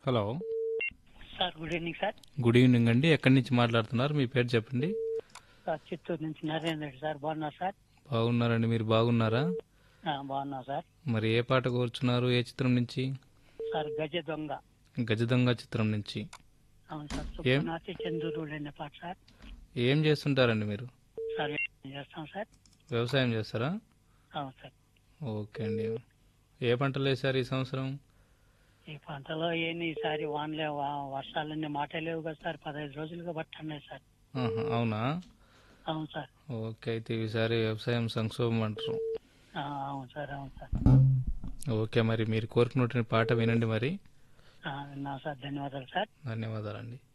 hello sir good evening sir good evening అండి ఎక్కడి నుంచి మాట్లాడుతున్నారు మీ పేరు చెప్పండి సార్ చిత్తూరు నుంచి నరేంద్ర రెడ్డి సార్ బాగున్నారు సార్ బాగున్నారండి మీరు బాగున్నారా ఆ, బాగున్నా సార్ మరి ఏ పాట కోరుచున్నారు ఏ చిత్రం నుంచి సార్ గజ దొంగ గజదొంగ చిత్రం నుంచి అవును సార్ సుఖనాథి చంద్రుడు అనే పాట సార్ ఏం చేస్తుంటారండి మీరు సార్ ఏం చేస్తాం సార్ వ్యవసాయం చేస్తారా అవును సార్ ఓకే అండి ఏ పంటలు వేశారు ఈ సంవత్సరం ఈ పంటలో ఏంది ఈసారి వానలే వా- వర్షాలన్నీ మాట లేవు కదా సార్ పదహైదు రోజులుగా పట్టున్నాయి సార్ ఆహా, అవునా అవును సార్ ఓకే అయితే ఈసారి వ్యవసాయం సంక్షోభం అంటారు ఆ, అవును సార్ అవును సార్ ఓకే మరి మీరు కోరుకున్నటువంటి పాట వినండి మరి ఆ, విన్నా సార్ ధన్యవాదాలు సార్ ధన్యవాదాలండి